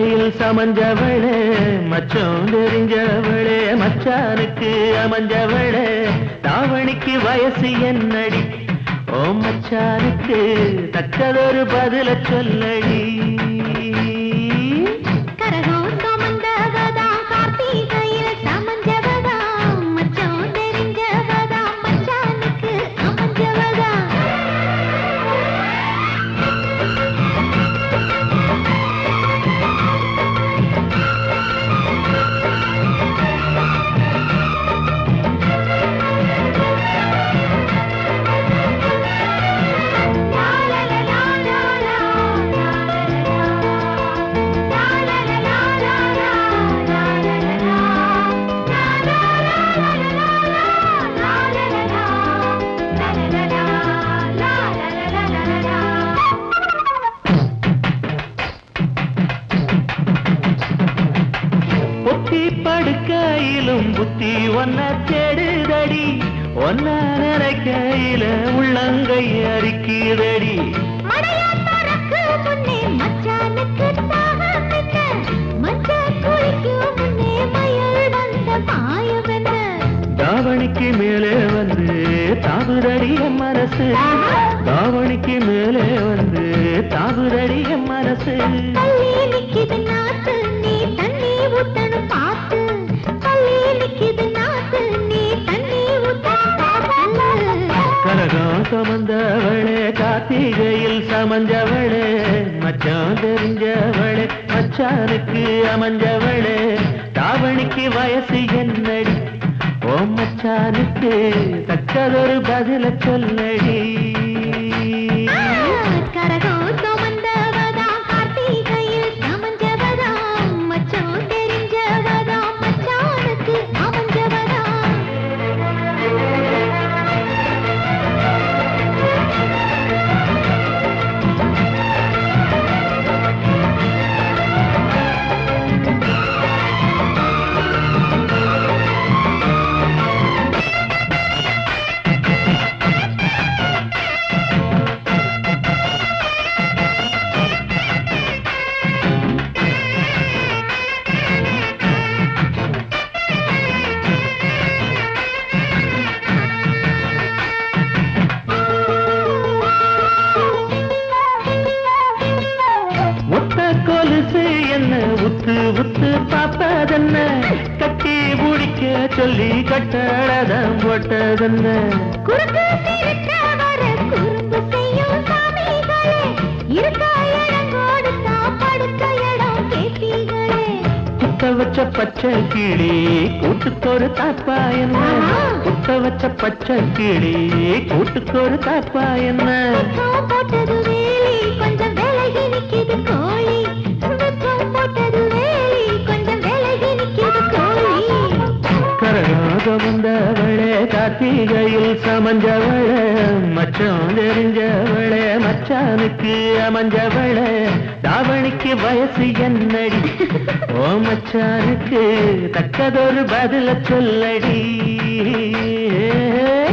கார்த்திகையில் சமஞ்சவளே மச்சம் தெரிஞ்சவளே மச்சானுக்கு அமைஞ்சவளே தாவணிக்கு வயசு என்னடி ஓ மச்சானுக்கு தக்கதொரு பதில சொல்லடி கரகம் சுமந்தவதா கார்த்திகையில் சமஞ்சவதா மச்சம் தெரிஞ்சவதா மச்சானுக்கு அமைஞ்சவதா பொத்தி படுக்கையிலும் புத்தி ஒன்ன தேடுதடி ஒன்ன நினைக்கையில உள்ளங்கை அரிக்குதடி மடையாத்தரக்கு முன்னே மச்சானுக்கு தாகம் என்ன? மச்சான் குளிக்கும் முன்னே மயில் வந்த மாயம் என்ன? தாவணிக்கு மேலே வந்து தாவுதடி என் மனசு தாவணிக்கு மேலே வந்து தாவுதடி என் மனசு கல்லி நிக்குது நாத்து, நீ தண்ணி ஊத்தணும் பார்த்து. கல்லி நிக்குது நாத்து, நீ தண்ணி ஊத்தணும் பார்த்து. கரகம் சுமந்தவளே கார்த்திகையில் சமஞ்சவளே மச்சான் தெரிஞ்சவளே மச்சானுக்கு அமைஞ்சவளே தாவணிக்கு வயசு என்னடி ஓ மச்சானுக்கு தக்கதொரு பதில சொல்லடி கரகம் சுமந்தவதா கார்த்திகையில் சமஞ்சவதா மச்சம் தெரிஞ்சவதா மச்சானுக்கு அமைஞ்சவதா முத்த கொலுசு என்ன உத்து உத்து பார்ப்பதென்ன கட்டி பிடிக்க சொல்லி கட்டழதம் போட்டதென்ன குறுக்கு சிறுக்க வர குறும்பு செய்யும் சாமிகளே இருக்க இடம் கொடுத்தா படுக்க இடம் கேட்டீங்களே குத்த வச்ச பச்சை கிளி கூட்டுக்கொரு தாப்பா என்ன குத்த வச்ச பச்சை கிளி கூட்டுக்கொரு தாப்பா என்ன வெக்கம் போட்டது வேலி கொஞ்சம் விலகி நிக்குது கோழி வெக்கம் போட்டது வேலி கொஞ்சம் விலகி நிக்குது கோழி கரகாக வந்தவளே கார்த்திகையில் சமஞ்சவளே மச்சம் தெரிஞ்சவளே மச்சானுக்கு அமைஞ்சவளே தாவணிக்கு வயசு என்னடி ஓ மச்சானுக்கு தக்கதொரு பதில சொல்லடி